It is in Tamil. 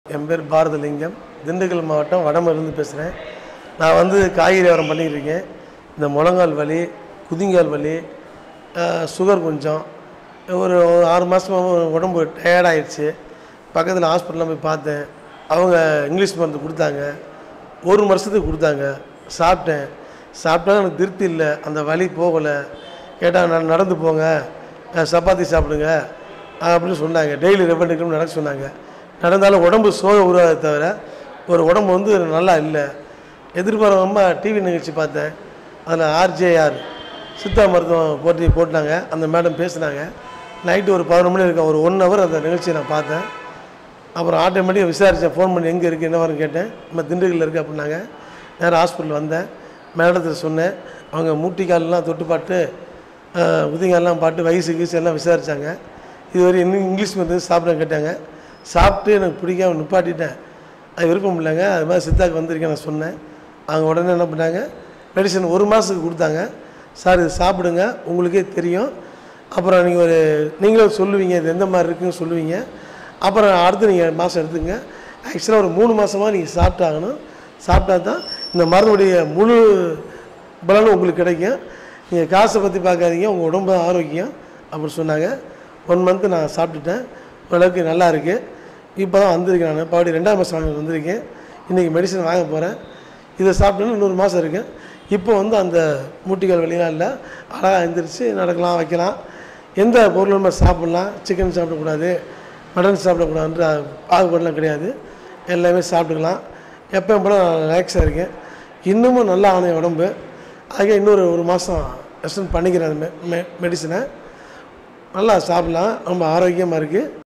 என் பேர் பாரதலிங்கம் திண்டுக்கல் மாவட்டம் வடமருந்து பேசுகிறேன் நான் வந்து காய்கறி வியாபாரம் பண்ணிட்டு இருக்கேன் இந்த முழங்கால் வலி குதிங்கால் வலி ஆஹ், சுகர் கொஞ்சம் ஒரு ஒரு ஆறு மாதமாக உடம்பு டயர்டாயிடுச்சு பக்கத்தில் ஹாஸ்பிட்டலில் போய் பார்த்தேன் அவங்க இங்கிலீஷ் மருந்து கொடுத்தாங்க ஒரு வருஷத்துக்கு கொடுத்தாங்க சாப்பிட்டேன் சாப்பிட்டா எனக்கு திருப்தி இல்லை அந்த வலி போகலை கேட்டால் நான் நடந்து போங்க அஹ், சப்பாத்தி சாப்பிடுங்க அப்படின்னு சொன்னாங்க டெய்லி ரெண்டு கிலோமீட்டர் நடக்க சொன்னாங்க நடந்தாலும் உடம்பு சோக உருவாதே தவிர ஒரு உடம்பு வந்து நல்லா இல்லை எதிர்பாராமல் டிவி நிகழ்ச்சி பார்த்தேன் அதில் ஆர்ஜேஆர் சித்தா மருத்துவம் போட்டி போட்டாங்க அந்த மேடம் பேசுனாங்க நைட்டு ஒரு பதினொரு மணி இருக்கும் ஒரு ஒன் ஹவர் அந்த நிகழ்ச்சியை நான் பார்த்தேன் அப்புறம் ஆட்டோமேட்டிக்காக விசாரித்தேன் ஃபோன் பண்ணி எங்கே இருக்குது என்ன வரும்னு கேட்டேன் நம்ம திண்டுக்கல்ல இருக்குது அப்படின்னாங்க நேராக ஹாஸ்பிட்டல் வந்தேன் மேடத்தில் சொன்னேன் அவங்க மூட்டிக்கால்லாம் தொட்டு பார்த்து ஆஹ், குதிங்கால்லாம் பார்த்து வயசு கீசு எல்லாம் விசாரித்தாங்க இதுவரை இன்னும் இங்கிலீஷ் மருந்து சாப்பிட கேட்டாங்க சாப்பிட்டு எனக்கு பிடிக்காம நிப்பாட்டிட்டேன் அது விருப்பம் இல்லைங்க அது மாதிரி சித்தாக்கு வந்திருக்கேன் நான் சொன்னேன் அவங்க உடனே என்ன பண்ணாங்க மெடிசன் ஒரு மாதத்துக்கு கொடுத்தாங்க சார் இது சாப்பிடுங்க உங்களுக்கே தெரியும் அப்புறம் நீங்கள் ஒரு நீங்களும் சொல்லுவீங்க இது எந்த மாதிரி இருக்குன்னு சொல்லுவீங்க அப்புறம் அடுத்து நீங்கள் மாதம் எடுத்துங்க ஆக்சுவலாக ஒரு மூணு மாதமாக நீங்கள் சாப்பிட்டாகணும் சாப்பிட்டா தான் இந்த மருந்துடைய முழு பலனும் உங்களுக்கு கிடைக்கும் நீங்கள் காசை பற்றி பார்க்காதீங்க உங்கள் உடம்பு ஆரோக்கியம் அப்படி சொன்னாங்க ஒன் மந்த்து நான் சாப்பிட்டுட்டேன் ஓரளவுக்கு நல்லா இருக்குது இப்போ தான் வந்திருக்கேன் நான் பாடி ரெண்டாம் மாதம் வந்திருக்கேன் இன்றைக்கி மெடிசன் வாங்க போகிறேன் இதை சாப்பிட்டேன்னா இன்னொரு மாதம் இருக்குது இப்போ வந்து அந்த மூட்டிகள் வழியெல்லாம் இல்லை அழகாக எழுந்திரிச்சு நடக்கலாம் வைக்கலாம் எந்த பொருளும் நம்ம சாப்பிட்லாம் சிக்கன் சாப்பிடக்கூடாது மட்டன் சாப்பிடக்கூடாதுன்ற பாகுபாடுலாம் கிடையாது எல்லாமே சாப்பிட்டுக்கலாம் எப்பயும் போல நான் ரிலாக்ஸாக இருக்கேன் இன்னமும் நல்லா ஆன என் உடம்பு அதுக்கே இன்னொரு ஒரு மாதம் ரெஸ்ட் பண்ணிக்கிறேன் அந்த மெ மெ மெடிசனை நல்லா சாப்பிட்லாம் ரொம்ப ஆரோக்கியமாக இருக்குது